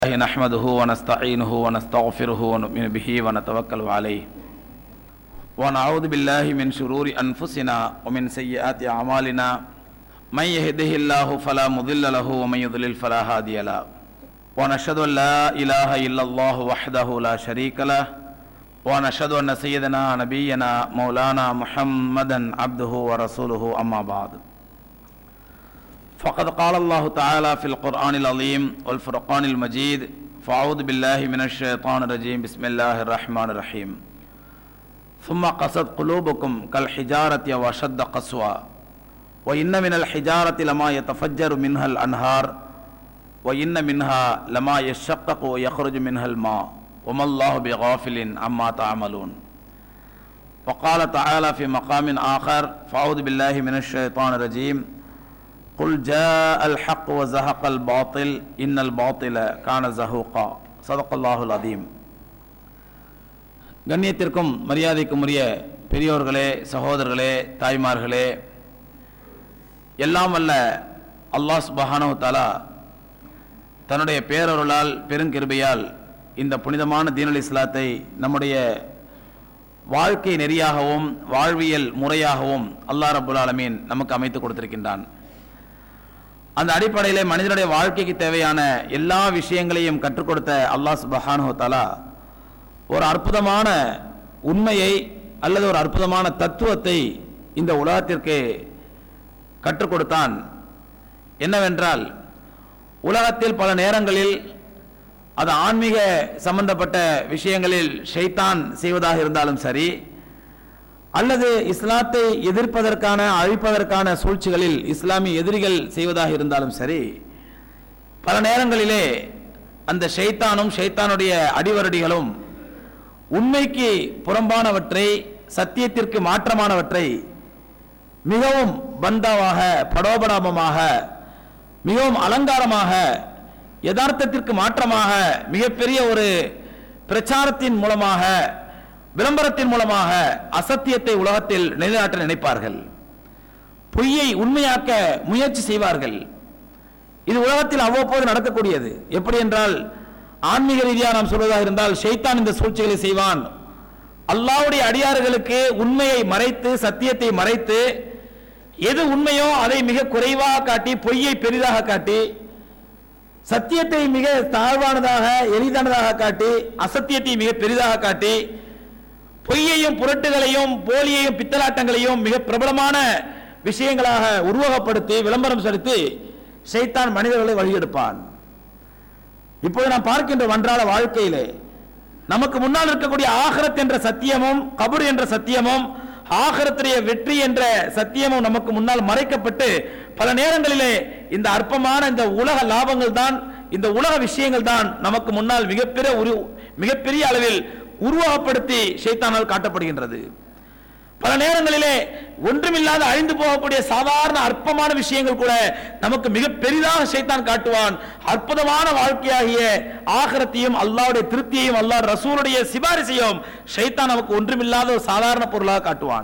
الله نحمده ونستعينه ونستغفره ونؤمن به ونتوكل عليه ونعوذ بالله من شرور أنفسنا ومن سيئات أعمالنا من يهده الله فلا مضل له ومن يضلل فلا هادي له ونشهد أن لا إله إلا الله وحده لا شريك له ونشهد أن سيدنا نبينا مولانا محمدا عبده ورسوله أما بعد فقد قال الله تعالى في القرآن العظيم والفرقان المجيد فأعوذ بالله من الشيطان الرجيم بسم الله الرحمن الرحيم ثم قست قلوبكم كالحجارة وشد قسوة وإن من الحجارة لما يتفجر منها الأنهار وإن منها لما يشقق ويخرج منها الماء وما الله بغافل عما تعملون وقال تعالى في مقام آخر فأعوذ بالله من الشيطان الرجيم قل جاء الحق وزهق الباطل إن الباطل كان زهوقا صدق الله العظيم கண்ணியத்திற்கும் மரியாதைக்கும் உரிய பெரியோர்களே சகோதரர்களே தாய்மார்களே எல்லாம் வல்ல அல்லாஹ் சுபஹானஹு தஆலா தன்னுடைய பேரருளால் பெருங்கிருபையால் இந்த புனிதமான தீனல் இஸ்லாத்தை நம்முடைய வாழ்க்கை நெறியாகவும் வாழ்வியல் முறையாகவும் அல்லாஹ் ரபுல் ஆலமீன் நமக்கு அமைத்து கொடுத்திருக்கின்றான் அந்த அடிப்படையில் மனிதனுடைய வாழ்க்கைக்கு தேவையான எல்லா விஷயங்களையும் கற்றுக் கொடுத்த அல்லாஹ் சுபஹானு தலா ஒரு அற்புதமான உண்மையை அல்லது ஒரு அற்புதமான தத்துவத்தை இந்த உலகத்திற்கு கற்றுக் கொடுத்தான் என்னவென்றால் உலகத்தில் பல நேரங்களில் அது ஆன்மீக சம்பந்தப்பட்ட விஷயங்களில் ஷைத்தான் செய்வதாக இருந்தாலும் சரி அல்லது இஸ்லாத்தை எதிர்ப்பதற்கான அழிப்பதற்கான சூழ்ச்சிகளில் இஸ்லாமிய எதிரிகள் செய்வதாக இருந்தாலும் சரி பல நேரங்களிலே அந்த ஷைத்தானும் ஷைத்தானுடைய அடிவருடிகளும் உண்மைக்கு புறம்பானவற்றை சத்தியத்திற்கு மாற்றமானவற்றை மிகவும் பந்தாவாக படோபடாபமாக மிகவும் அலங்காரமாக யதார்த்தத்திற்கு மாற்றமாக மிகப்பெரிய ஒரு பிரச்சாரத்தின் மூலமாக விளம்பரத்தின் மூலமாக அசத்தியத்தை உலகத்தில் நிலைநாட்ட நினைப்பார்கள் பொய்யை உண்மையாக்க முயற்சி செய்வார்கள் இது உலகத்தில் அவ்வப்போது நடக்கக்கூடியது எப்படி என்றால் ஆன்மீக ரீதியாக நாம் சொல்வதாக இருந்தால் ஷைத்தான் இந்த சூழ்ச்சிகளை செய்வான் அல்லாவுடைய அடியார்களுக்கு உண்மையை மறைத்து சத்தியத்தை மறைத்து எது உண்மையோ அதை மிக குறைவாக காட்டி பொய்யை பெரிதாக காட்டி சத்தியத்தை மிக தாழ்வானதாக எளிதானதாக காட்டி அசத்தியத்தை மிக பெரிதாக காட்டி பொய்யையும் புரட்டுகளையும் போலியையும் பித்தலாட்டங்களையும் மிக பிரபலமான விஷயங்களாக உருவகப்படுத்தி விளம்பரம் செலுத்தி ஷைத்தான் மனிதர்களை வழியெடுப்பான் இப்போது நாம் பார்க்கின்ற அன்றாட வாழ்க்கையிலே நமக்கு முன்னால் இருக்கக்கூடிய ஆகரத் என்ற சத்தியமும் கபர் என்ற சத்தியமும் ஆகரத்துடைய வெற்றி என்ற சத்தியமும் நமக்கு முன்னால் மறைக்கப்பட்டு பல நேரங்களிலே இந்த அற்பமான இந்த உலக லாபங்கள் தான் இந்த உலக விஷயங்கள் தான் நமக்கு முன்னால் மிகப்பெரிய ஒரு மிகப்பெரிய அளவில் உருவகப்படுத்தி ஷைத்தானால் காட்டப்படுகின்றது பல நேரங்களிலே ஒன்றுமில்லாத அழிந்து போகக்கூடிய சாதாரண அற்பமான விஷயங்கள் கூட நமக்கு மிக பெரிதாக சைத்தான் காட்டுவான் அற்புதமான வாழ்க்கையாகிய ஆகரத்தையும் அல்லாவுடைய திருப்தியையும் அல்லாஹ் ரசூலுடைய சிபாரிசையும் ஷைத்தான் நமக்கு ஒன்றுமில்லாத ஒரு சாதாரண பொருளாக காட்டுவான்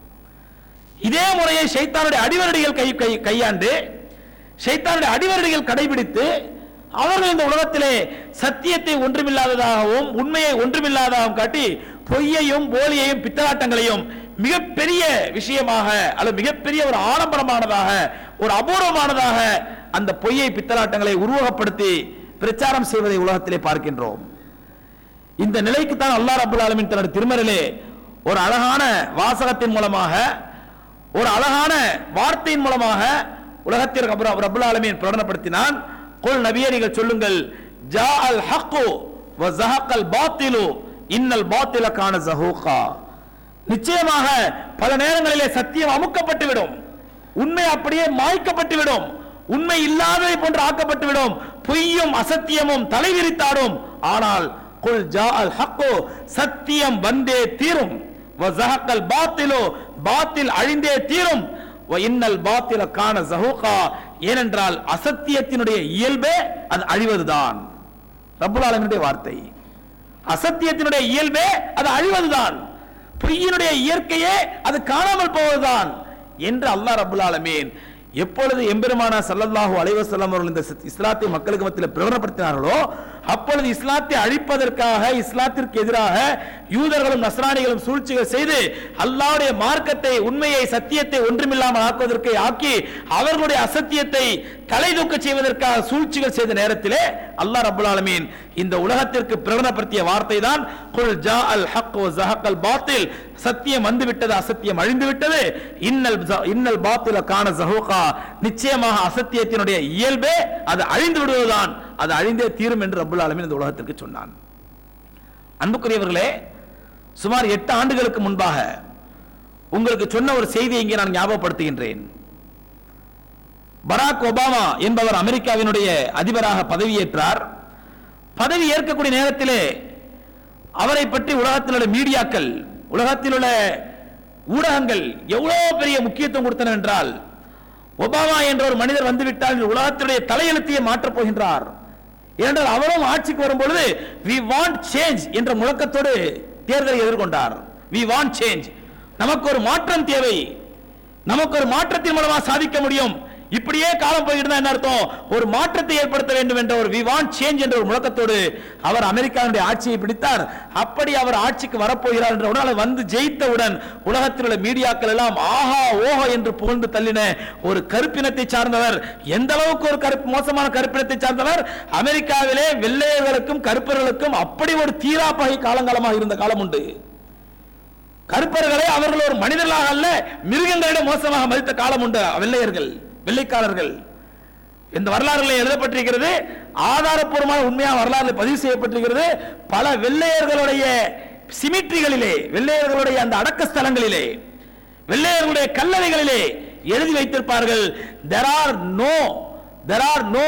இதே முறையை ஷைத்தானுடைய அடிவரடிகள் கை கை கையாண்டு ஷைத்தானுடைய அடிவரடிகள் கடைபிடித்து அவர்கள் இந்த உலகத்திலே சத்தியத்தை ஒன்றுமில்லாததாகவும் உண்மையை ஒன்றுமில்லாததாகவும் காட்டி பொய்யையும் போலியையும் பித்தலாட்டங்களையும் மிகப்பெரிய விஷயமாக அல்லது மிகப்பெரிய ஒரு ஆடம்பரமானதாக ஒரு அபூர்வமானதாக அந்த பொய்யை பித்தலாட்டங்களை உருவகப்படுத்தி பிரச்சாரம் செய்வதை உலகத்திலே பார்க்கின்றோம் இந்த நிலைக்கு தான் அல்லாஹ் ரபுல் ஆலமின் தன்னுடைய திருமறையிலே ஒரு அழகான வாசகத்தின் மூலமாக ஒரு அழகான வார்த்தையின் மூலமாக உலகத்திற்கு ரபுல் ஆலமின் பிரகடனப்படுத்தினான் கொல் நபியை நீங்கள் சொல்லுங்கள் ஜா அல் ஹக்கு வ ஜஹக்கல் பாத்திலு இன்னல் பாத்தில கான ஜஹூகா நிச்சயமாக பல நேரங்களிலே சத்தியம் அமுக்கப்பட்டு விடும் உண்மை அப்படியே மாய்க்கப்பட்டு விடும் உண்மை இல்லாததை போன்று ஆக்கப்பட்டு விடும் பொய்யும் அசத்தியமும் தலைவிரித்தாடும் ஆனால் குல் ஜா அல் ஹக்கோ சத்தியம் வந்தே தீரும் வசஹக்கல் பாத்திலோ பாத்தில் அழிந்தே தீரும் இன்னல் பாத்தில காண ஜஹூகா ஏனென்றால் அசத்தியத்தினுடைய இயல்பே அது அழிவதுதான் ரப்புல் ஆலமினுடைய வார்த்தை அசத்தியத்தினுடைய இயல்பே அது அழிவதுதான் பொய்யினுடைய இயற்கையே அது காணாமல் போவதுதான் என்று அல்லாஹ் ரபுல் ஆலமீன் எப்பொழுது எம்பெருமானா ஸல்லல்லாஹு அலைஹி வஸல்லம் அவர்கள் இந்த சி- இஸ்லாத்தை மக்களுக்கு மத்தியில் பிரகடனப்படுத்தினார்களோ அப்பொழுது இஸ்லாத்தை அழிப்பதற்காக இஸ்லாத்திற்கு எதிராக யூதர்களும் நஸ்ரானிகளும் சூழ்ச்சிகள் செய்து அல்லாஹ்வுடைய மார்க்கத்தை உண்மையை சத்தியத்தை ஒன்றுமில்லாமல் ஆக்குவதற்கு ஆக்கி அவர்களுடைய அசத்தியத்தை தலை தூக்க செய்வதற்காக சூழ்ச்சிகள் செய்த நேரத்திலே அல்லாஹ் ரப்பல் ஆலமீன் இந்த உலகத்திற்கு பிரகடனப்படுத்திய வார்த்தை தான் குல் ஜா அல் ஹக் வ ஜஹக்கல் பாத்தில் சத்தியம் வந்து விட்டது அசத்தியம் அழிந்து விட்டது இன்னல் ஜ- இன்னல் பாத்தில கான ஜஹூகா நிச்சயமாக அசத்தியத்தினுடைய இயல்பே அது அழிந்து விடுவதுதான் அது அழிந்தே தீரும் என்று ரப்பல் ஆலமீன் இந்த உலகத்திற்கு சொன்னான் அன்புக்குரியவர்களே சுமார் எட்டு ஆண்டுகளுக்கு முன்பாக உங்களுக்கு சொன்ன ஒரு செய்தியை இங்கே நான் ஞாபகப்படுத்துகின்றேன் பராக் ஒபாமா என்பவர் அமெரிக்காவினுடைய அதிபராக பதவியேற்றார் பதவி ஏற்கக்கூடிய நேரத்திலே அவரை பற்றி உலகத்தில் உள்ள மீடியாக்கள் உலகத்தில் உள்ள ஊடகங்கள் எவ்வளவு பெரிய முக்கியத்துவம் கொடுத்தன என்றால் ஒபாமா என்ற ஒரு மனிதர் வந்துவிட்டால் இந்த உலகத்தினுடைய தலையெழுத்தையே மாற்றப் போகின்றார் ஏனென்றால் அவரும் ஆட்சிக்கு வரும்பொழுது வி வாண்ட் சேஞ்ச் என்ற முழக்கத்தோடு தேர்தலை எதிர்கொண்டார் வி வாண்ட் சேஞ்ச் நமக்கு ஒரு மாற்றம் தேவை நமக்கு ஒரு மாற்றத்தின் மூலமா சாதிக்க முடியும் இப்படியே காலம் போய்கிட்டு இருந்தா என்ன அர்த்தம் ஒரு மாற்றத்தை ஏற்படுத்த வேண்டும் என்ற ஒரு வி வாண்ட் சேஞ்ச் என்ற ஒரு முழக்கத்தோடு அவர் அமெரிக்காவுடைய ஆட்சியை பிடித்தார் அப்படி அவர் ஆட்சிக்கு வரப்போகிறார் என்ற உடனே வந்து ஜெயித்தவுடன் உலகத்தில் உள்ள மீடியாக்கள் எல்லாம் ஆஹா ஓஹோ என்று புகழ்ந்து தள்ளின ஒரு கருப்பினத்தை சார்ந்தவர் எந்த அளவுக்கு ஒரு கருப்பு மோசமான கருப்பினத்தை சார்ந்தவர் அமெரிக்காவிலே வெள்ளையர்களுக்கும் கருப்பர்களுக்கும் அப்படி ஒரு தீராப்பகை காலங்காலமாக இருந்த காலம் உண்டு கருப்பர்களை அவர்கள் ஒரு மனிதர்களாக அல்ல மிருகங்களிடம் மோசமாக மதித்த காலம் உண்டு வெள்ளையர்கள் வெள்ளைக்காரர்கள் இந்த வரலாறுகளில் எழுதப்பட்டிருக்கிறது ஆதாரப்பூர்வமான உண்மையான வரலாறு பதிவு செய்யப்பட்டிருக்கிறது பல வெள்ளையர்களுடைய சிமிட்ரிகளிலே வெள்ளையர்களுடைய அந்த அடக்க ஸ்தலங்களிலே வெள்ளையர்களுடைய கல்லறைகளிலே எழுதி வைத்திருப்பார்கள் there are no there are no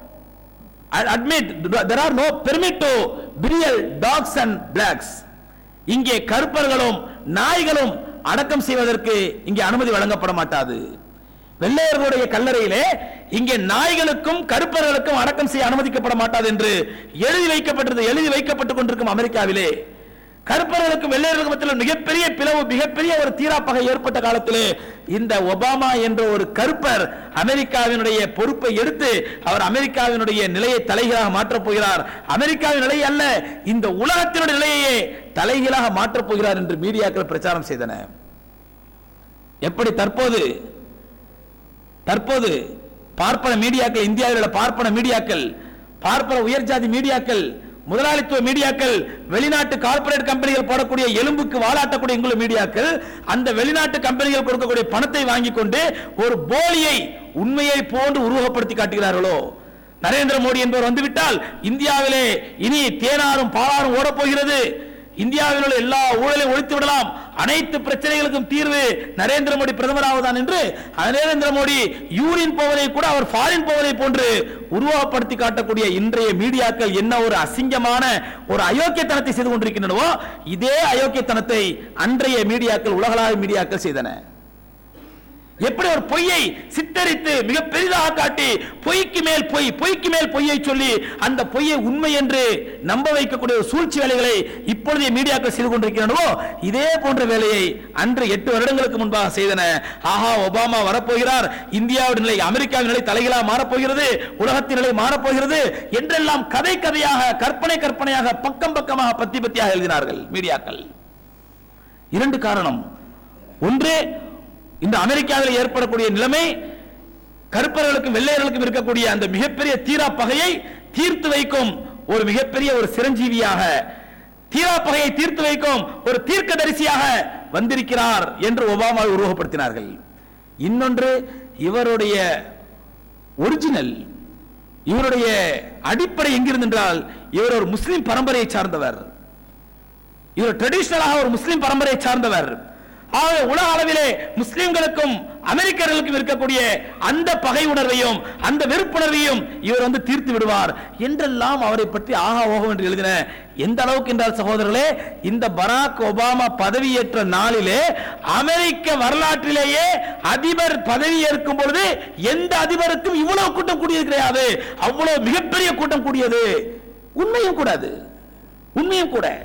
admit there are no permit to burial dogs and blacks இங்கே கருப்பர்களும் நாய்களும் அடக்கம் செய்வதற்கு இங்கே அனுமதி வழங்கப்பட மாட்டாது வெள்ளையர்களுடைய கல்லறையிலே இங்கே நாய்களுக்கும் கருப்பர்களுக்கும் அடக்கம் செய்ய அனுமதிக்கப்பட மாட்டாது என்று எழுதி வைக்கப்பட்டது எழுதி வைக்கப்பட்டுக் கொண்டிருக்கும் அமெரிக்காவிலே கருப்பர்களுக்கும் வெள்ளையர்களுக்கும் மத்தியில் மிகப்பெரிய பிளவு மிகப்பெரிய ஒரு தீராப்பகை ஏற்பட்ட காலத்திலே இந்த ஒபாமா என்ற ஒரு கருப்பர் அமெரிக்காவினுடைய பொறுப்பை எடுத்து அவர் அமெரிக்காவினுடைய நிலையை தலைகீழாக மாற்றப் போகிறார் அமெரிக்காவின் நிலை அல்ல இந்த உலகத்தினுடைய நிலையையே தலைகீழாக மாற்றப் போகிறார் என்று மீடியாக்கள் பிரச்சாரம் செய்தன எப்படி தற்போது தற்போது பார்ப்பன மீடியாக்கள் இந்தியாவில் உள்ள பார்ப்பன மீடியாக்கள் பார்ப்பன உயர்ஜாதி மீடியாக்கள் முதலாளித்துவ மீடியாக்கள் வெளிநாட்டு கார்ப்பரேட் கம்பெனிகள் போடக்கூடிய எலும்புக்கு வாலாட்டக்கூடிய எங்குள்ள மீடியாக்கள் அந்த வெளிநாட்டு கம்பெனிகள் கொடுக்கக்கூடிய பணத்தை வாங்கி கொண்டு ஒரு போலியை உண்மையை போன்று உருவகப்படுத்தி காட்டுகிறார்களோ நரேந்திர மோடி என்பவர் வந்துவிட்டால் இந்தியாவிலே இனி தேனாரும் பாலாரும் ஓடப் போகிறது இந்தியாவில் உள்ள எல்லா ஊழலையும் ஒழித்து விடலாம் அனைத்து பிரச்சனைகளுக்கும் தீர்வு நரேந்திர மோடி பிரதமராவதான் என்று நரேந்திர மோடி யூரின் போவதை கூட அவர் ஃபாரின் போவதை போன்று உருவகப்படுத்தி காட்டக்கூடிய இன்றைய மீடியாக்கள் என்ன ஒரு அசிங்கமான ஒரு அயோக்கியத்தனத்தை செய்து கொண்டிருக்கின்றனவோ இதே அயோக்கியத்தனத்தை அன்றைய மீடியாக்கள் உலகளாவிய மீடியாக்கள் செய்தன எப்படி ஒரு பொய்யை சித்தரித்து மிக பெரிதாக காட்டி பொய்க்கு மேல் பொய் பொய்க்கு மேல் பொய்யை சொல்லி அந்த பொய்யை உண்மை என்று நம்ப வைக்கக்கூடிய ஒரு சூழ்ச்சி வேலைகளை இப்பொழுதைய மீடியாக்கள் செய்து கொண்டிருக்கிறனவோ இதே போன்ற வேலையை அன்று எட்டு வருடங்களுக்கு முன்பாக செய்தன ஆஹா ஒபாமா வரப்போகிறார் இந்தியாவின் நிலை அமெரிக்காவின் நிலை தலைகளாக மாறப்போகிறது உலகத்தின் நிலை மாறப்போகிறது என்றெல்லாம் கதை கதையாக கற்பனை கற்பனையாக பக்கம் பக்கமாக பத்தி பத்தியாக எழுதினார்கள் மீடியாக்கள் இரண்டு காரணம் ஒன்று இந்த அமெரிக்காவில் ஏற்படக்கூடிய நிலைமை கருப்பர்களுக்கும் வெள்ளையர்களுக்கும் இருக்கக்கூடிய அந்த மிகப்பெரிய தீரா பகையை தீர்த்து வைக்கும் ஒரு மிகப்பெரிய ஒரு சிரஞ்சீவியாக தீரா பகையை தீர்த்து வைக்கும் ஒரு தீர்க்கதரிசியாக வந்திருக்கிறார் என்று ஒபாமாவை உருவகப்படுத்தினார்கள் இன்னொன்று இவருடைய ஒரிஜினல் இவருடைய அடிப்படை எங்கிருந்து என்றால் இவர் ஒரு முஸ்லிம் பரம்பரையை சார்ந்தவர் இவர் ட்ரெடிஷனலாக ஒரு முஸ்லிம் பரம்பரையை சார்ந்தவர் ஆக உலக அளவிலே முஸ்லிம்களுக்கும் அமெரிக்கர்களுக்கும் இருக்கக்கூடிய அந்த பகை உணர்வையும் அந்த வெறுப்புணர்வையும் இவர் வந்து தீர்த்து விடுவார் என்றெல்லாம் அவரை பற்றி ஆகா ஓகம் என்று எழுதின எந்த அளவுக்கு என்றால் சகோதரர்களே இந்த பராக் ஒபாமா பதவியேற்ற நாளிலே அமெரிக்க வரலாற்றிலேயே அதிபர் பதவி ஏற்கும் பொழுது எந்த அதிபருக்கும் இவ்வளவு கூட்டம் கூடியது கிடையாது அவ்வளவு மிகப்பெரிய கூட்டம் கூடியது உண்மையும் கூடாது உண்மையும் கூட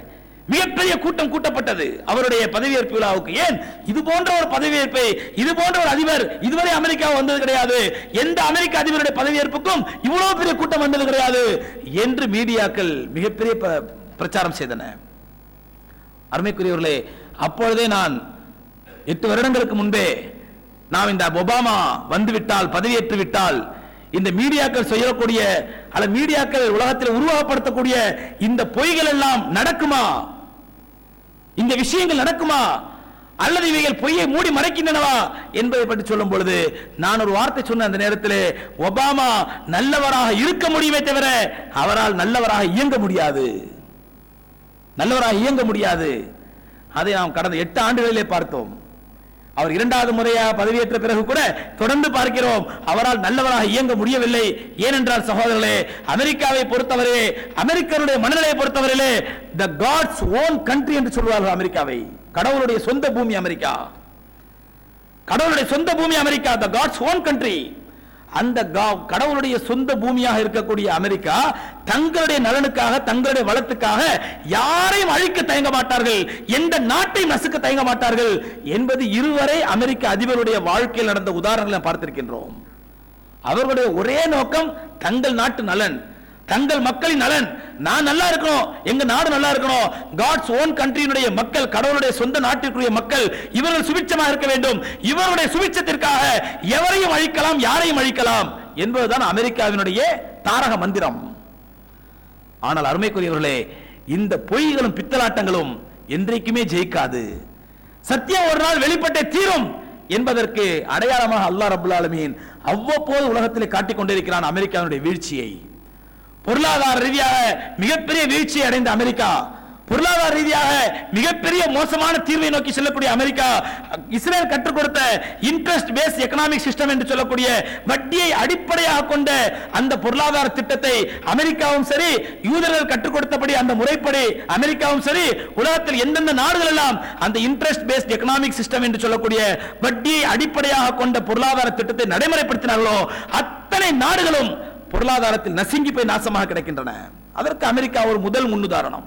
மிகப்பெரிய கூட்டம் கூட்டப்பட்டது அவருடைய பதவியேற்பு விழாவுக்கு ஏன் இது போன்ற ஒரு பதவியேற்பை இது போன்ற ஒரு அதிபர் இதுவரை அமெரிக்கா வந்தது கிடையாது எந்த அமெரிக்க அதிபருடைய பதவியேற்புக்கும் இவ்வளவு பெரிய கூட்டம் வந்தது கிடையாது என்று மீடியாக்கள் மிகப்பெரிய ப- பிரச்சாரம் செய்தன அருமைக்குரியவர்களே அப்பொழுதே நான் எட்டு வருடங்களுக்கு முன்பே நாம் இந்த ஒபாமா வந்துவிட்டால் பதவியேற்று விட்டால் இந்த மீடியாக்கள் செய்யக்கூடிய அல்ல மீடியாக்கள் உலகத்தில் உருவகப்படுத்தக்கூடிய இந்த பொய்கள் எல்லாம் நடக்குமா இந்த விஷயங்கள் நடக்குமா அல்லது இவைகள் பொய்யை மூடி மறைக்கின்றனவா என்பதை பற்றி சொல்லும் பொழுது நான் ஒரு வார்த்தை சொன்ன அந்த நேரத்தில் ஒபாமா நல்லவராக இருக்க முடியுமே தவிர அவரால் நல்லவராக இயங்க முடியாது நல்லவராக இயங்க முடியாது அதை நாம் கடந்த எட்டு ஆண்டுகளிலே பார்த்தோம் அவர் இரண்டாவது முறையாக பதவியேற்ற பிறகு கூட தொடர்ந்து பார்க்கிறோம் அவரால் நல்லவராக இயங்க முடியவில்லை ஏனென்றால் சகோதரர்களே அமெரிக்காவை பொறுத்தவரையே அமெரிக்கருடைய மனநிலையை பொறுத்தவரையிலே த காட்ஸ் ஓன் கண்ட்ரி என்று சொல்வார்கள் அமெரிக்காவை கடவுளுடைய சொந்த பூமி அமெரிக்கா கடவுளுடைய சொந்த பூமி America the God's own country அந்த கா- கடவுளுடைய சொந்த பூமியாக இருக்கக்கூடிய அமெரிக்கா தங்களுடைய நலனுக்காக தங்களுடைய வளத்துக்காக யாரையும் அழிக்க தயங்க மாட்டார்கள் எந்த நாட்டையும் நசுக்க தயங்க மாட்டார்கள் என்பது இருவரை அமெரிக்க அதிபருடைய வாழ்க்கையில் நடந்த உதாரணங்களை நாம் பார்த்திருக்கின்றோம் அவர்களுடைய ஒரே நோக்கம் தங்கள் நாட்டு நலன் தங்கள் மக்களின் நலன் நான் நல்லா இருக்கணும் எங்க நாடு நல்லா இருக்கணும் காட்ஸ் ஓன் கண்ட்ரியினுடைய மக்கள் கடவுளுடைய சொந்த நாட்டிற்குரிய மக்கள் இவர்கள் சுபிட்சமாக இருக்க வேண்டும் இவருடைய சுபிட்சத்திற்காக எவரையும் அழிக்கலாம் யாரையும் அழிக்கலாம் என்பதுதான் அமெரிக்காவினுடைய தாரக மந்திரம் ஆனால் அருமைக்குரியவர்களே இந்த பொய்களும் பித்தலாட்டங்களும் என்றைக்குமே ஜெயிக்காது சத்தியம் ஒரு நாள் வெளிப்பட்டே தீரும் என்பதற்கு அடையாளமாக அல்லாஹ் ரபுல் ஆலமீன் அவ்வப்போது உலகத்திலே காட்டிக் கொண்டிருக்கிறான் அமெரிக்காவினுடைய வீழ்ச்சியை பொருளாதார ரீதியாக மிகப்பெரிய வீழ்ச்சியை அடைந்த அமெரிக்கா பொருளாதார ரீதியாக மிகப்பெரிய மோசமான தீர்வை நோக்கி செல்லக்கூடிய அமெரிக்கா இஸ்ரேல் கற்றுக் கொடுத்த இன்ட்ரெஸ்ட் பேஸ் எக்கனாமிக் சிஸ்டம் என்று சொல்லக்கூடிய வட்டியை அடிப்படையாக கொண்ட அந்த பொருளாதார திட்டத்தை அமெரிக்காவும் சரி யூதர்கள் கற்றுக் கொடுத்தபடி அந்த முறைப்படி அமெரிக்காவும் சரி உலகத்தில் எந்தெந்த நாடுகள் எல்லாம் அந்த இன்ட்ரெஸ்ட் பேஸ்ட் எக்கனாமிக் சிஸ்டம் என்று சொல்லக்கூடிய வட்டியை அடிப்படையாக கொண்ட பொருளாதார திட்டத்தை நடைமுறைப்படுத்தினார்களோ அத்தனை நாடுகளும் பொருளாதாரத்தில் நசுங்கி போய் நாசமாக கிடக்கின்றன அதற்கு அமெரிக்கா ஒரு முதல் முன்னுதாரணம்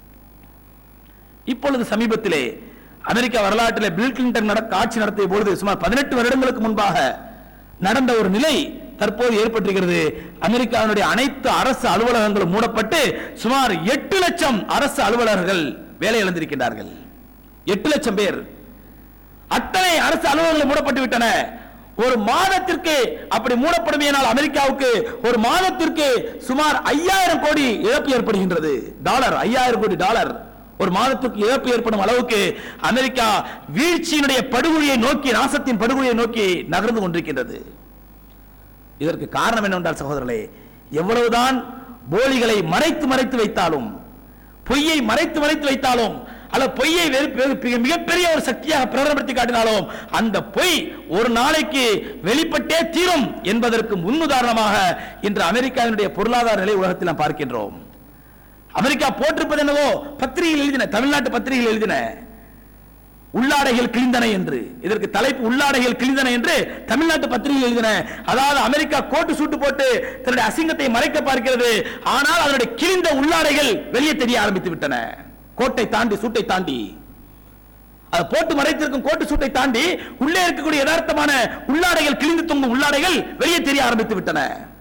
இப்பொழுது சமீபத்திலே அமெரிக்கா வரலாற்றிலே பில் கிளின்டன் நடக்க ஆட்சி நடத்திய பொழுது சுமார் பதினெட்டு வருடங்களுக்கு முன்பாக நடந்த ஒரு நிலை தற்போது ஏற்பட்டிருக்கிறது அமெரிக்காவினுடைய அனைத்து அரசு அலுவலகங்களும் மூடப்பட்டு சுமார் எட்டு லட்சம் அரசு அலுவலர்கள் வேலை இழந்திருக்கின்றார்கள் எட்டு லட்சம் பேர் அத்தனை அரசு அலுவலகங்கள் மூடப்பட்டு விட்டன ஒரு மாதத்திற்கு அப்படி மூடப்படுமையினால் அமெரிக்காவுக்கு ஒரு மாதத்திற்கு சுமார் ஐயாயிரம் கோடி இழப்பு ஏற்படுகின்றது டாலர் ஐயாயிரம் கோடி டாலர் ஒரு மாதத்துக்கு இழப்பு ஏற்படும் அளவுக்கு அமெரிக்கா வீழ்ச்சியினுடைய படுகொலியை நோக்கி நாசத்தின் படுகொலியை நோக்கி நகர்ந்து கொண்டிருக்கின்றது இதற்கு காரணம் என்னவென்றால் சகோதரர்களே எவ்வளவுதான் போலிகளை மறைத்து மறைத்து வைத்தாலும் பொய்யை மறைத்து மறைத்து வைத்தாலும் அல்ல பொய்யை வெறு- வெறு- மிக- மிகப்பெரிய ஒரு சக்தியாக பிரகடனப்படுத்தி காட்டினாலும் அந்த பொய் ஒரு நாளைக்கு வெளிப்பட்டே தீரும் என்பதற்கு முன்னுதாரணமாக இன்று அமெரிக்காவினுடைய பொருளாதார நிலை உலகத்தில் நாம் பார்க்கின்றோம் அமெரிக்கா போட்டிருப்பது என்னவோ பத்திரிகையில் எழுதின தமிழ்நாட்டு பத்திரிகையில் எழுதின உள்ளாடைகள் கிழிந்தன என்று இதற்கு தலைப்பு உள்ளாடைகள் கிழிந்தன என்று தமிழ்நாட்டு பத்திரிகை எழுதின அதாவது அமெரிக்கா கோட்டு சூட்டு போட்டு தன்னுடைய அசிங்கத்தை மறைக்க பார்க்கிறது ஆனால் அதனுடைய கிழிந்த உள்ளாடைகள் வெளியே தெரிய ஆரம்பித்து விட்டன கோட்டை தாண்டி சூட்டை தாண்டி அதை போட்டு மறைத்திருக்கும் கோட்டு சூட்டை தாண்டி உள்ளே இருக்கக்கூடிய யதார்த்தமான உள்ளாடைகள் கிழிந்து தொங்கும் உள்ளாடைகள் வெளியே தெரிய ஆரம்பித்து விட்டன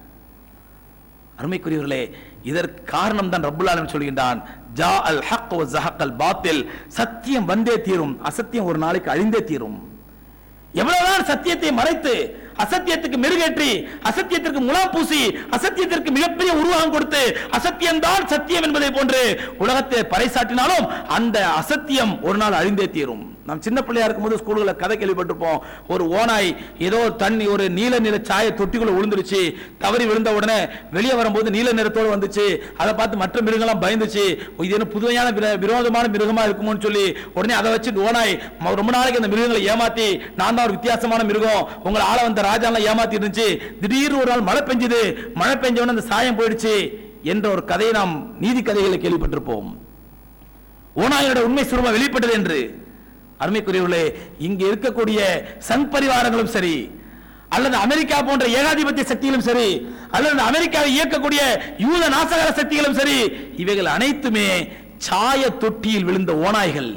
அருமைக்குரியவர்களே இதற்கு காரணம் தான் ரப்புல் ஆலமீன் சொல்கின்றான் ஜா அல் ஹக் வ ஜஹக் பாத்தில் சத்தியம் வந்தே தீரும் அசத்தியம் ஒரு நாளைக்கு அழிந்தே தீரும் எவ்வளவுதான் சத்தியத்தை மறைத்து அசத்தியத்துக்கு மெருகேற்றி அசத்தியத்திற்கு முலாம் பூசி அசத்தியத்திற்கு மிகப்பெரிய உருவகம் கொடுத்து அசத்தியம்தான் சத்தியம் என்பதை போன்று உலகத்தை பறைசாட்டினாலும் அந்த அசத்தியம் ஒரு நாள் அழிந்தே தீரும் நாம் சின்ன பிள்ளையா இருக்கும்போது ஸ்கூல்ல கதை கேள்விப்பட்டிருப்போம் ஒரு ஓனாய் ஏதோ தண்ணி ஒரு நீல நிற சாய தொட்டிக்குள்ள விழுந்துருச்சு தவறி விழுந்த உடனே வெளியே வரும்போது நீல நிறத்தோடு வந்துச்சு அதை பார்த்து மற்ற மிருகங்கள்லாம் பயந்துச்சு இது என்ன புதுமையான விர- விரோதமான மிருகமா இருக்குமோன்னு சொல்லி உடனே அதை வச்சு ஓனாய் ம- ரொம்ப நாளைக்கு அந்த மிருகங்களை ஏமாத்தி நான் தான் ஒரு வித்தியாசமான மிருகம் உங்களை ஆள வந்த ராஜாலாம் ஏமாத்தி இருந்துச்சு திடீர்னு ஒரு நாள் மழை பெஞ்சுது மழை பெஞ்ச உடனே அந்த சாயம் போயிடுச்சு என்ற ஒரு கதையை நாம் நீதி கதைகளை கேள்விப்பட்டிருப்போம் ஓனாயோட உண்மை சுரூபம் வெளிப்பட்டது என்று அருமைக்குரியவர்களே இங்கு இருக்கக்கூடிய சங் பரிவாரங்களும் சரி அல்லது அமெரிக்கா போன்ற ஏகாதிபத்திய சக்திகளும் சரி அல்லது அமெரிக்காவை இயக்கக்கூடிய யூத நாசகர சக்திகளும் சரி இவைகள் அனைத்துமே சாய தொட்டியில் விழுந்த ஓநாய்கள்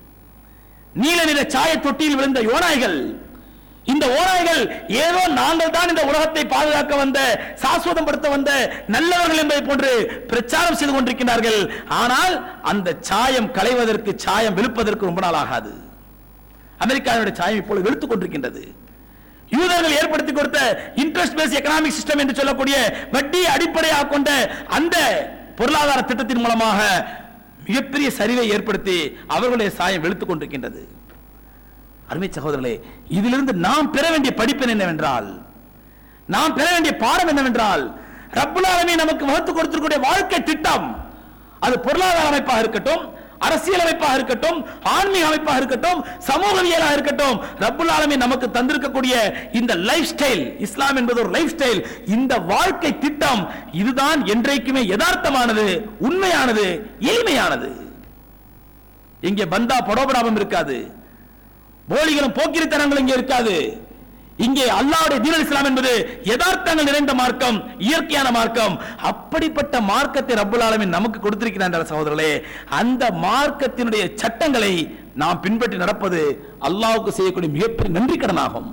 நீல நிற சாய தொட்டியில் விழுந்த ஓநாய்கள் இந்த ஓநாய்கள் ஏதோ நாங்கள் தான் இந்த உலகத்தை பாதுகாக்க வந்த சாஸ்வதம் படுத்த வந்த நல்லவர்கள் என்பதை போன்று பிரச்சாரம் செய்து கொண்டிருக்கிறார்கள் ஆனால் அந்த சாயம் களைவதற்கு சாயம் வெளுப்பதற்கு ரொம்ப நாள் ஆகாது அமெரிக்காவுடைய சாயம் இப்பொழுது வெளுத்துக் கொண்டிருக்கின்றது யூதர்கள் ஏற்படுத்தி கொடுத்த இன்ட்ரெஸ்ட் பேஸ் எக்கனாமிக் சிஸ்டம் என்று சொல்லக்கூடிய வட்டி அடிப்படையாக கொண்ட அந்த பொருளாதார திட்டத்தின் மூலமாக மிகப்பெரிய சரிவை ஏற்படுத்தி அவர்களுடைய சாயம் வெளுத்துக் கொண்டிருக்கின்றது அருமை சகோதரர்களே இதிலிருந்து நாம் பெற வேண்டிய படிப்பு என்னவென்றால் நாம் பெற வேண்டிய பாடம் என்னவென்றால் ரப்புல் ஆலமீன் நமக்கு வகுத்து கொடுத்திருக்கக்கூடிய வாழ்க்கை திட்டம் அது பொருளாதார அமைப்பாக இருக்கட்டும் அரசியல் அமைப்பாக இருக்கட்டும் ஆன்மீக அமைப்பாக இருக்கட்டும் சமூகவியலாக இருக்கட்டும் ரப்புல் ஆலமீன் நமக்கு தந்திருக்கக்கூடிய இந்த லைஃப் ஸ்டைல் இஸ்லாம் என்பது ஒரு லைஃப் ஸ்டைல் இந்த வாழ்க்கை திட்டம் இதுதான் என்றைக்குமே யதார்த்தமானது உண்மையானது எளிமையானது இங்கே பந்தா படோபடாபம் இருக்காது போலிகளும் போக்கிரித்தனங்களும் இங்கே இருக்காது இங்கே அல்லாஹ்வுடைய தீனல் இஸ்லாம் என்பது யதார்த்தங்கள் நிறைந்த மார்க்கம் இயற்கையான மார்க்கம் அப்படிப்பட்ட மார்க்கத்தை ரப்புல் ஆலமீன் நமக்கு கொடுத்திருக்கிறார் சகோதரர்களே அந்த மார்க்கத்தினுடைய சட்டங்களை நாம் பின்பற்றி நடப்பது அல்லாஹ்வுக்கு செய்யக்கூடிய மிகப்பெரிய நன்றி கடனாகும்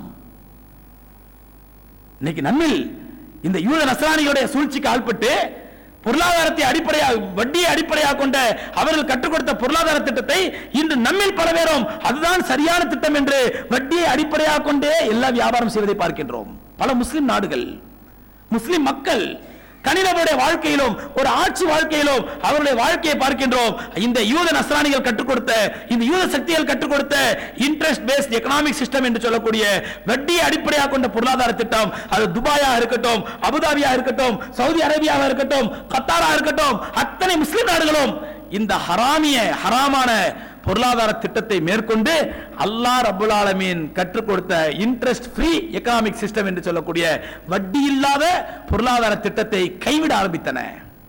இன்னைக்கு நம்மில் இந்த யூத நசராணிகளுடைய சூழ்ச்சிக்கு ஆள்பட்டு பொருளாதாரத்தை அடிப்படையாக வட்டியை அடிப்படையாக கொண்ட அவர்கள் கற்றுக் கொடுத்த பொருளாதார திட்டத்தை இன்று நம்மில் பல பேரும் அதுதான் சரியான திட்டம் என்று வட்டியை அடிப்படையாக கொண்டே எல்லா வியாபாரம் செய்வதை பார்க்கின்றோம் பல முஸ்லிம் நாடுகள் முஸ்லிம் மக்கள் கனிதனுடைய வாழ்க்கையிலும் ஒரு ஆட்சி வாழ்க்கையிலும் அவருடைய வாழ்க்கையை பார்க்கின்றோம் இந்த யூத நஸ்ரானிகள் கற்றுக் கொடுத்த இந்த யூத சக்திகள் கற்றுக் கொடுத்த இன்ட்ரெஸ்ட் பேஸ்ட் எக்கனாமிக் சிஸ்டம் என்று சொல்லக்கூடிய வட்டியை அடிப்படையாக கொண்ட பொருளாதார திட்டம் அது துபாயா இருக்கட்டும் அபுதாபியா இருக்கட்டும் சவுதி அரேபியாவா இருக்கட்டும் கத்தாரா இருக்கட்டும் அத்தனை முஸ்லிம் நாடுகளும் இந்த ஹராமிய ஹராமான பொருளாதார திட்டத்தை மேற்கொண்டு அல்லாஹ் ரபுல் ஆலமீன் கற்றுக் கொடுத்த இன்ட்ரெஸ்ட் ஃப்ரீ எக்கனாமிக் சிஸ்டம் என்று சொல்லக்கூடிய வட்டி இல்லாத பொருளாதார திட்டத்தை கைவிட ஆரம்பித்தன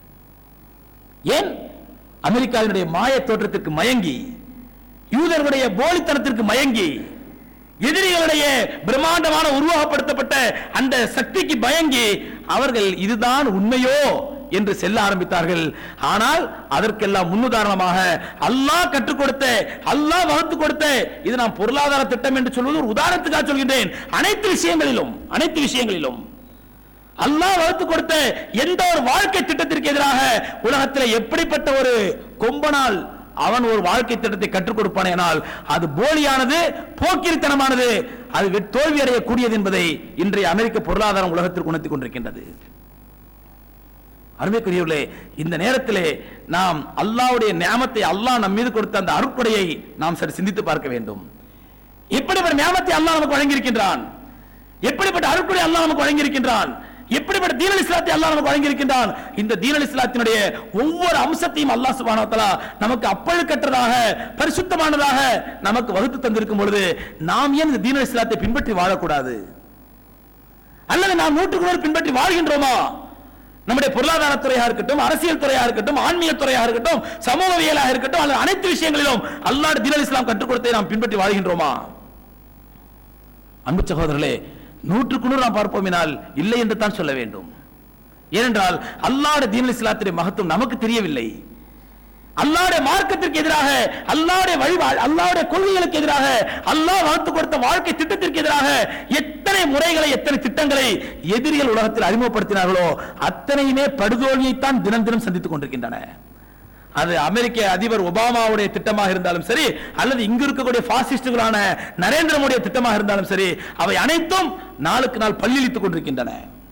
ஏன் அமெரிக்காவினுடைய மாய தோற்றத்திற்கு மயங்கி யூதர்களுடைய போலித்தனத்திற்கு மயங்கி எதிரிகளுடைய பிரம்மாண்டமான உருவகப்படுத்தப்பட்ட அந்த சக்திக்கு பயங்கி அவர்கள் இதுதான் உண்மையோ என்று செல்ல ஆரம்பித்தார்கள் ஆனால் அதற்கெல்லாம் முன்னுதாரணமாக அல்லாஹ் கற்றுக் கொடுத்த அல்லாஹ் வகுத்து கொடுத்த இது நான் பொருளாதார திட்டம் என்று சொல்வது ஒரு உதாரணத்துக்காக சொல்கின்றேன் அனைத்து விஷயங்களிலும் அனைத்து விஷயங்களிலும் அல்லாஹ் வகுத்து கொடுத்த எந்த ஒரு வாழ்க்கை திட்டத்திற்கு எதிராக உலகத்தில் எப்படிப்பட்ட ஒரு கொம்பனால் அவன் ஒரு வாழ்க்கை திட்டத்தை கற்றுக் கொடுப்பானேனால் அது போலியானது போக்கிரித்தனமானது அது வெ- தோல்வி அடையக்கூடியது என்பதை இன்றைய அமெரிக்க பொருளாதாரம் உலகத்திற்கு உணர்த்திக் கொண்டிருக்கின்றது அருமைக்குரியவர்களே இந்த நேரத்திலே நாம் அல்லாஹ்வுடைய நியாமத்தை அல்லாஹ் நம் மீது கொடுத்த அந்த அருட்கொடையை நாம் சரி சிந்தித்து பார்க்க வேண்டும் எப்படிப்பட்ட நியாமத்தை அல்லாஹ் நமக்கு வழங்கியிருக்கின்றான் எப்படிப்பட்ட அருட்கொடை அல்லாஹ் நமக்கு வழங்கியிருக்கின்றான் எப்படிப்பட்ட தீனல் இஸ்லாத்தை அல்லாஹ் நமக்கு வழங்கியிருக்கின்றான் இந்த தீனல் இஸ்லாத்தினுடைய ஒவ்வொரு அம்சத்தையும் அல்லாஹ் சுப்ஹானஹு வ தஆலா நமக்கு அப்பழுக்கற்றதாக பரிசுத்தமானதாக நமக்கு வகுத்து தந்திருக்கும் பொழுது நாம் ஏன் இந்த தீனல் இஸ்லாத்தை பின்பற்றி வாழக்கூடாது அல்லது நாம் நூற்றுக்கு நூறு பின்பற்றி வாழ்கின்றோமா நம்முடைய பொருளாதார துறையா இருக்கட்டும் அரசியல் துறையா இருக்கட்டும் ஆன்மீக துறையா இருக்கட்டும் சமூகவியலாக இருக்கட்டும் அல்லது அனைத்து விஷயங்களிலும் அல்லாஹ் தீனல் இஸ்லாம் கற்றுக் கொடுத்ததை நாம் பின்பற்றி வாழ்கின்றோமா அன்பு சகோதரர்களே நூற்றுக்கு நூறு நாம் பார்ப்போமினால் இல்லை என்று தான் சொல்ல வேண்டும் ஏனென்றால் அல்லாஹ்வுடைய தீனல் இஸ்லாத்துடைய மகத்துவம் நமக்கு தெரியவில்லை அல்லாஹ்வுடைய மார்க்கத்திற்கு எதிராக அல்லாஹ்வுடைய வழிவா அல்லாஹ்வுடைய கொள்கைகளுக்கு எதிராக அல்லாஹ் வகுத்து கொடுத்த வாழ்க்கை திட்டத்திற்கு எதிராக எத்தனை முறைகளை எத்தனை திட்டங்களை எதிரிகள் உலகத்தில் அறிமுகப்படுத்தினார்களோ அத்தனையுமே படுதோல்வியைத்தான் தினம் தினம் சந்தித்துக் கொண்டிருக்கின்றன அது அமெரிக்க அதிபர் ஒபாமாவுடைய திட்டமாக இருந்தாலும் சரி அல்லது இங்கு இருக்கக்கூடிய பாசிஸ்டுகளான நரேந்திர மோடிய திட்டமாக இருந்தாலும் சரி அவை அனைத்தும் நாளுக்கு நாள் பல்லிழித்துக் கொண்டிருக்கின்றன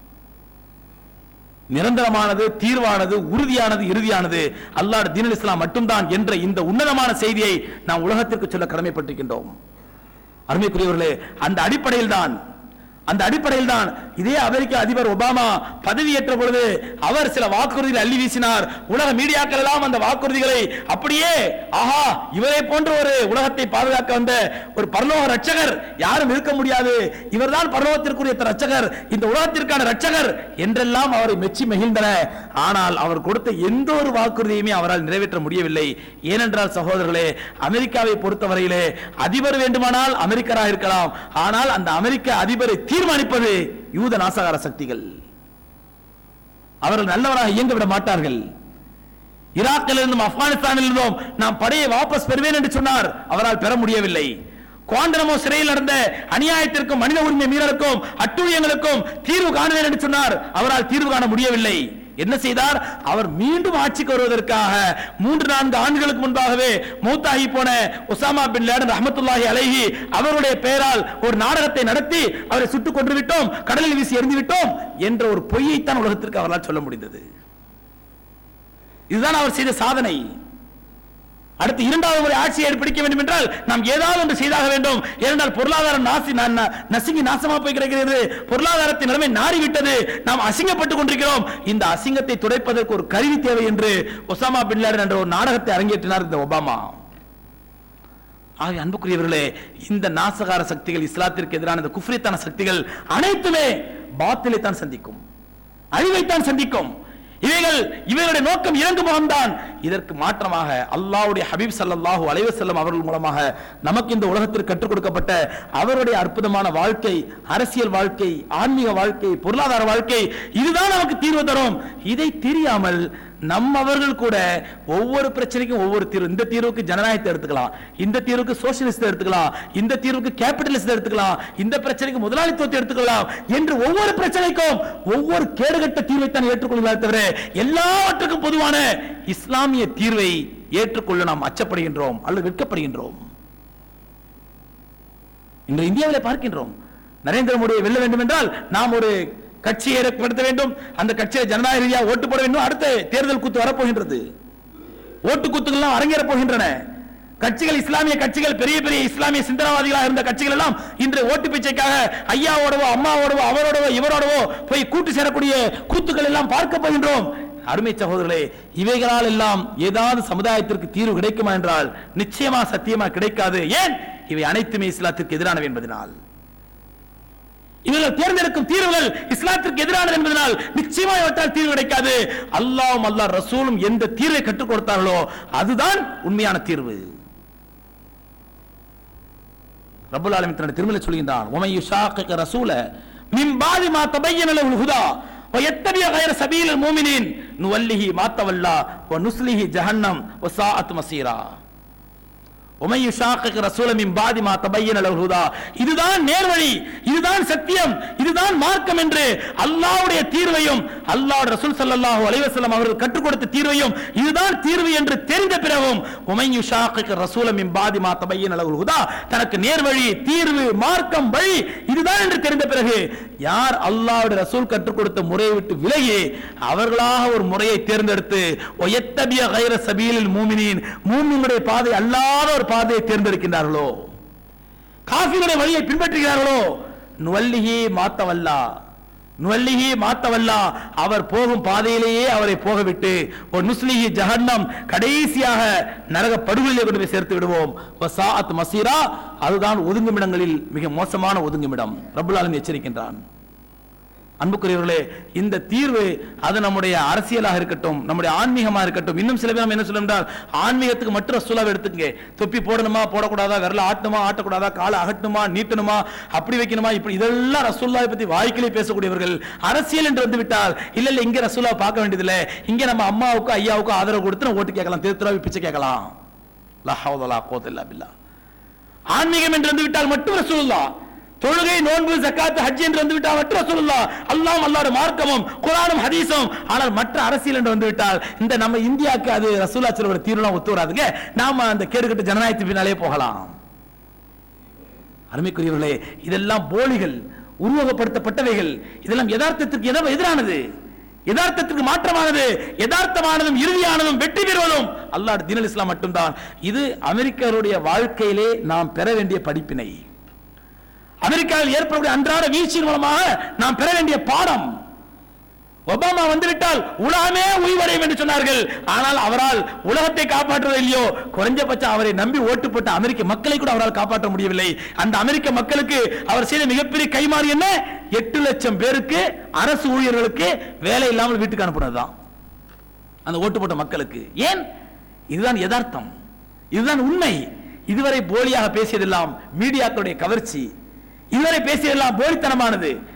நிரந்தரமானது தீர்வானது உறுதியானது இறுதியானது அல்லாஹ் தீனல் இஸ்லாம் மட்டும்தான் என்ற இந்த உன்னதமான செய்தியை நாம் உலகத்திற்கு சொல்ல கடமைப்பட்டிருக்கின்றோம் அருமைக்குரியவர்களே அந்த அடிப்படையில் தான் அந்த அடிப்படையில் தான் இதே அமெரிக்க அதிபர் ஒபாமா பதவியேற்ற பொழுது அவர் சில வாக்குறுதிகளை அள்ளி வீசினார் உலக மீடியாக்கள் எல்லாம் அந்த வாக்குறுதிகளை அப்படியே ஆஹா இவரை போன்ற ஒரு உலகத்தை பாதுகாக்க வந்த ஒரு பரலோக ரட்சகர் யாரும் இருக்க முடியாது இவர்தான் பரலோகத்திற்குரிய ரட்சகர் இந்த உலகத்திற்கான ரட்சகர் என்றெல்லாம் அவரை மெச்சி மகிழ்ந்தன ஆனால் அவர் கொடுத்த எந்த ஒரு வாக்குறுதியுமே அவரால் நிறைவேற்ற முடியவில்லை ஏனென்றால் சகோதரர்களே அமெரிக்காவை பொறுத்தவரையிலே அதிபர் வேண்டுமானால் அமெரிக்கராக இருக்கலாம் ஆனால் அந்த அமெரிக்க அதிபரை தீர்மானிப்பது யூத நாசகார சக்திகள் அவர்கள் நல்லவராக இயங்க விட மாட்டார்கள் ஈராக்கில் இருந்தும் ஆப்கானிஸ்தானில் இருந்தும் நாம் படையை வாபஸ் பெறுவேன் என்று சொன்னார் அவரால் பெற முடியவில்லை குவாண்டனமோ சிறையில் நடந்த அநியாயத்திற்கும் மனித உரிமை மீறலுக்கும் அட்டுழியங்களுக்கும் தீர்வு காணுவேன் என்று சொன்னார் அவரால் தீர்வு காண முடியவில்லை என்ன செய்தார் அவர் மீண்டும் ஆட்சிக்கு வருவதற்காக மூன்று நான்கு ஆண்டுகளுக்கு முன்பாகவே மூத்தாகி போன உசாமா பின் லேடன் ரஹமத்துல்லாஹி அலைஹி அவருடைய பெயரால் ஒரு நாடகத்தை நடத்தி அவரை சுட்டுக் கொன்று விட்டோம் கடலில் வீசி எறிந்து விட்டோம் என்ற ஒரு பொய்யைத்தான் உலகத்திற்கு அவரால் சொல்ல முடிந்தது இதுதான் அவர் செய்த சாதனை அடுத்து இரண்டாவது முறை ஆட்சியை பிடிக்க வேண்டும் என்றால் நாம் ஏதாவது ஒன்று செய்தாக வேண்டும் ஏனென்றால் பொருளாதாரம் நாசி ந- ந- நசுங்கி நாசமா போய் கிடக்கிறது பொருளாதாரத்தின் நிலைமை நாறிவிட்டது நாம் அசிங்கப்பட்டுக் கொண்டிருக்கிறோம் இந்த அசிங்கத்தை துடைப்பதற்கு ஒரு கருவி தேவை என்று ஒசாமா பின் லேடன் என்ற ஒரு நாடகத்தை அரங்கேற்றினார் இந்த ஒபாமா ஆகிய அன்புக்குரியவர்களே இந்த நாசகார சக்திகள் இஸ்லாத்திற்கு எதிரான இந்த குஃப்ரியத்தான சக்திகள் அனைத்துமே பாத்திலை தான் சந்திக்கும் அழிவைத்தான் சந்திக்கும் இவைகள் இவைகளுடைய நோக்கம் இறங்கு முகம்தான் இதற்கு மாற்றமாக அல்லாஹ்வுடைய ஹபீப் ஸல்லல்லாஹு அலைஹி வஸல்லம் அவர்கள் மூலமாக நமக்கு இந்த உலகத்திற்கு கற்றுக் கொடுக்கப்பட்ட அவருடைய அற்புதமான வாழ்க்கை அரசியல் வாழ்க்கை ஆன்மீக வாழ்க்கை பொருளாதார வாழ்க்கை இதுதான் நமக்கு தீர்வு தரும் இதை தெரியாமல் நம்மவர்கள் கூட ஒவ்வொரு பிரச்சனைக்கும் ஒவ்வொரு தீர்வு இந்த தீர்வுக்கு ஜனநாயகத்தை எடுத்துக்கலாம் இந்த தீர்வுக்கு சோசியலிஸ்ட் எடுத்துக்கலாம் இந்த தீர்வுக்கு கேபிட்டலிஸ்ட் எடுத்துக்கலாம் இந்த பிரச்சனைக்கு முதலாளித்துவத்தை எடுத்துக்கலாம் என்று ஒவ்வொரு பிரச்சனைக்கும் ஒவ்வொரு கேடுகட்ட தீர்வைத்தான் ஏற்றுக்கொள்கிறார் தவிர எல்லாவற்றுக்கும் பொதுவான இஸ்லாமிய தீர்வை ஏற்றுக்கொள்ள நாம் அச்சப்படுகின்றோம் அல்லது வெட்கப்படுகின்றோம் இன்று இந்தியாவிலே பார்க்கின்றோம் நரேந்திர மோடியை வெல்ல வேண்டும் என்றால் நாம் ஒரு கட்சியை ஏற்படுத்த வேண்டும் அந்த கட்சியை ஜனநாயக ரீதியாக ஓட்டு போட வேண்டும் அடுத்த தேர்தல் கூத்து வரப்போகின்றது ஓட்டு கூத்துக்கள்லாம் அரங்கேற போகின்றன கட்சிகள் இஸ்லாமிய கட்சிகள் பெரிய பெரிய இஸ்லாமிய சிந்தனவாதிகளாக இருந்த கட்சிகள் எல்லாம் இன்று ஓட்டு பிச்சைக்காக ஐயாவோடவோ அம்மாவோடவோ அவரோடவோ இவரோடவோ போய் கூட்டு சேரக்கூடிய கூத்துக்கள் எல்லாம் பார்க்க போகின்றோம் அருமை சகோதரர்களே இவைகளால் எல்லாம் ஏதாவது சமுதாயத்திற்கு தீர்வு கிடைக்குமா என்றால் நிச்சயமா சத்தியமா கிடைக்காது ஏன் இவை அனைத்துமே இஸ்லாத்திற்கு எதிரானவை என்பதனால் இவர்கள் தேர்ந்தெடுக்கும் தீர்வுகள் இஸ்லாத்திற்கு எதிரானது என்பதனால் நிச்சயமா இவற்றால் தீர்வு கிடைக்காது அல்லாஹ்வும் அல்லாஹ் ரசூலும் எந்த தீர்வை கற்றுக் கொடுத்தார்களோ அதுதான் உண்மையான தீர்வு ரப்பல் ஆலமீன் தன்னுடைய திருமலை சொல்கின்றான் உமை யுஷாக்கிக ரசூல மின் பாதி மா தபையன லஹுல் ஹுதா ويتبع غير سبيل المؤمنين نوله ما تولى ونسله جهنم وساءت مصيرا உமை யுஷாக்கிக ரசூல மின் பாதி மா தபையன லஹுல் ஹுதா இதுதான் நேர்வழி இதுதான் சத்தியம் இதுதான் மார்க்கம் என்று அல்லாஹ்வுடைய தீர்வையும் அல்லாஹ் ரசூல் ஸல்லல்லாஹு அலைஹி வஸல்லம் அவர்கள் கற்றுக் கொடுத்த தீர்வையும் இதுதான் தீர்வு என்று தெரிந்த பிறகும் உமை யுஷாக்கிக ரசூல மின் பாதி மா தபையன லஹுல் ஹுதா தனக்கு நேர்வழி தீர்வு மார்க்கம் வழி இதுதான் என்று தெரிந்த பிறகு யார் அல்லாஹ்வுடைய ரசூல் கற்றுக் கொடுத்த முறையை விட்டு விலகி அவர்களாக ஒரு முறையை தேர்ந்தெடுத்து ஒயத்தபிய கைர சபீலில் மூமினின் மூமினுடைய பாதை அல்லாத ஒரு பாதையை தேர்ந்தெடுக்கின்றார்களோ காஃபிருடைய வழியை பின்பற்றுகிறார்களோ நுவல்லிஹி மாத்தவல்லா நுவல்லிஹி மாத்தவல்லா அவர் போகும் பாதையிலேயே அவரை போகவிட்டு ஒரு நுஸ்லிஹி ஜஹன்னம் கடைசியாக நரக படுகொலிலே கொண்டு போய் சேர்த்து விடுவோம் வசாஅத் மசீரா அதுதான் ஒதுங்குமிடங்களில் மிக மோசமான ஒதுங்குமிடம் ரப்புல் ஆலமீன் எச்சரிக்கின்றான் அன்புக்குரியவர்களே இந்த தீர்வு அது நம்முடைய அரசியலாக இருக்கட்டும் நம்முடைய ஆன்மீகமா இருக்கட்டும் இன்னும் சில பேர் நம்ம என்ன சொல்ல என்றால் ஆன்மீகத்துக்கு மட்டும் ரசூலாவை எடுத்துக்கங்க தொப்பி போடணுமா போடக்கூடாதா விரல ஆட்டணுமா ஆட்டக்கூடாதா காலை அகட்டணுமா நீட்டணுமா அப்படி வைக்கணுமா இப்படி இதெல்லாம் ரசூல்லாவை பத்தி வாய்க்கிலே பேசக்கூடியவர்கள் அரசியல் என்று வந்து விட்டால் இல்ல இல்ல இங்க ரசூலாவை பார்க்க வேண்டியதில்லை இங்க நம்ம அம்மாவுக்கும் ஐயாவுக்கும் ஆதரவு கொடுத்து நம்ம ஓட்டு கேட்கலாம் திருத்துறாவி பிச்சை கேட்கலாம் லா ஹவுல லா குவத்த இல்லா பில்லா ஆன்மீகம் என்று வந்து விட்டால் மட்டும் ரசூலுல்லா தொழுகை நோன்பு ஜக்காத் ஹஜ் என்று வந்து விட்டால் மட்டும் ரசூலுல்லா அல்லாஹ் அல்லாஹ்வுடைய மார்க்கமும் குர்ஆனும் ஹதீஸும் ஆனால் மற்ற அரசியல் என்று வந்து விட்டால் இந்த நம்ம இந்தியாவுக்கு அது ரசூலா சொல்ற தீர்வுலாம் ஒத்து வராதுங்க நாம அந்த கேடுகட்டு ஜனநாயகத்து பின்னாலே போகலாம் அருமைக்குரியவர்களே இதெல்லாம் போலிகள் உருவகப்படுத்தப்பட்டவைகள் இதெல்லாம் யதார்த்தத்திற்கு எதோ எதிரானது யதார்த்தத்துக்கு மாற்றமானது யதார்த்தமானதும் இறுதியானதும் வெற்றி பெறுவதும் அல்லாஹ் தீனல் இஸ்லாம் மட்டும்தான் இது அமெரிக்கருடைய வாழ்க்கையிலே நாம் பெற வேண்டிய படிப்பினை அமெரிக்காவில் ஏற்படக்கூடிய அன்றாட வீழ்ச்சியின் மூலமாக நாம் பெற வேண்டிய பாடம் ஒபாமா வந்துவிட்டால் உலகமே உய்வடையும் என்று சொன்னார்கள் ஆனால் அவரால் உலகத்தை காப்பாற்றுவது இல்லையோ குறைஞ்சபட்சம் அவரை நம்பி ஓட்டு போட்ட அமெரிக்க மக்களை கூட அவரால் காப்பாற்ற முடியவில்லை அந்த அமெரிக்க மக்களுக்கு அவர் செய்த மிகப்பெரிய கைமாறு என்ன எட்டு லட்சம் பேருக்கு அரசு ஊழியர்களுக்கு வேலை இல்லாமல் வீட்டுக்கு அனுப்புனதுதான் அந்த ஓட்டு போட்ட மக்களுக்கு ஏன் இதுதான் யதார்த்தம் இதுதான் உண்மை இதுவரை போலியாக பேசியதெல்லாம் மீடியாக்களுடைய கவர்ச்சி இதுவரை பேசியதெல்லாம் போலித்தனமானது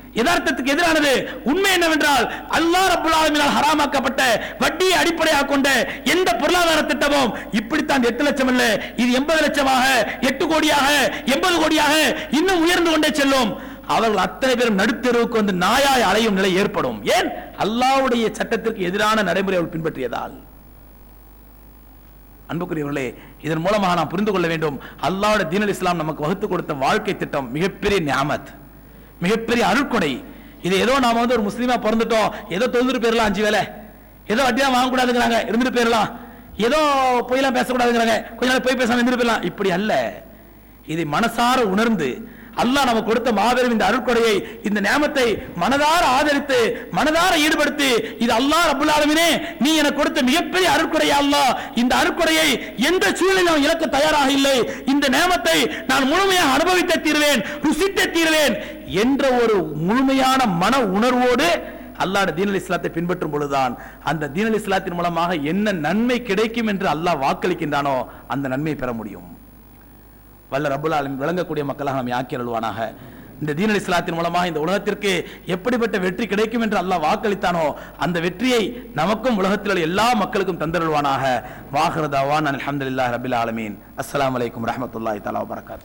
யதார்த்தத்துக்கு எதிரானது உண்மை என்னவென்றால் அல்லாஹ் ரப்பல் ஆலமீனால் ஹராமாக்கப்பட்ட வட்டியை அடிப்படையாக கொண்ட எந்த பொருளாதார திட்டமும் இப்படித்தான் எட்டு லட்சம் அல்ல இது எண்பது லட்சமாக எட்டு கோடியாக எண்பது கோடியாக இன்னும் உயர்ந்து கொண்டே செல்லும் அவர்கள் அத்தனை பேரும் நடுத்தெருவுக்கு வந்து நாயாய் அலையும் நிலை ஏற்படும் ஏன் அல்லாஹ்வுடைய சட்டத்திற்கு எதிரான நடைமுறை அவர்கள் பின்பற்றியதால் அன்புக்குரியவர்களே இதன் மூலமாக நாம் புரிந்து கொள்ள வேண்டும் அல்லாஹ்வுடைய தீனல் இஸ்லாம் நமக்கு வகுத்து கொடுத்த வாழ்க்கை திட்டம் மிகப்பெரிய நியாமத் மிகப்பெரிய அருட்கொடை இது ஏதோ நாம வந்து ஒரு முஸ்லீமா பிறந்துட்டோம் ஏதோ தொழுதுட்டு போயிடலாம் அஞ்சு வேலை ஏதோ வட்டியா வாங்கக்கூடாதுங்கிறாங்க இருந்துட்டு போயிடலாம் ஏதோ பொய்லாம் பேசக்கூடாதுங்கிறாங்க கொஞ்ச நாள் போய் பேசாம இருந்துட்டு போயிடலாம் இப்படி அல்ல இதை மனசார உணர்ந்து அல்லாஹ் நமக்கு கொடுத்த மாபெரும் இந்த அருட்கொடையை இந்த நியமத்தை மனதார ஆதரித்து மனதார ஈடுபடுத்தி இது அல்லாஹ் ரப்பல் ஆலமீனே நீ எனக்கு கொடுத்த மிகப்பெரிய அருட்கொடை அல்லாஹ் இந்த அருட்கொடையை எந்த சூழ்நிலையும் இழக்க தயாராக இல்லை இந்த நியமத்தை நான் முழுமையாக அனுபவித்தே தீர்வேன் ருசித்தே தீர்வேன் என்ற ஒரு முழுமையான மன உணர்வோடு அல்லாஹ் தீனல் இஸ்லாத்தை பின்பற்றும் பொழுதுதான் அந்த தீனல் இஸ்லாத்தின் மூலமாக என்ன நன்மை கிடைக்கும் என்று அல்லாஹ் வாக்களிக்கின்றானோ அந்த நன்மை பெற முடியும் வல்ல ரப்புல் ஆலமீன் விளங்கக்கூடிய மக்களாக நாம் ஆக்கி அருள்வானாக இந்த தீனல் இஸ்லாத்தின் மூலமாக இந்த உலகத்திற்கு எப்படிப்பட்ட வெற்றி கிடைக்கும் என்று அல்லாஹ் வாக்களித்தானோ அந்த வெற்றியை நமக்கும் உலகத்தில் உள்ள எல்லா மக்களுக்கும் தந்தருள்வானாக வாஹரதாவான் அல்ஹம்துலில்லாஹி ரபில் ஆலமீன் அஸ்ஸலாமு அலைக்கும் ரஹ்மத்துல்லாஹி தஆலா வபரகாத்துஹு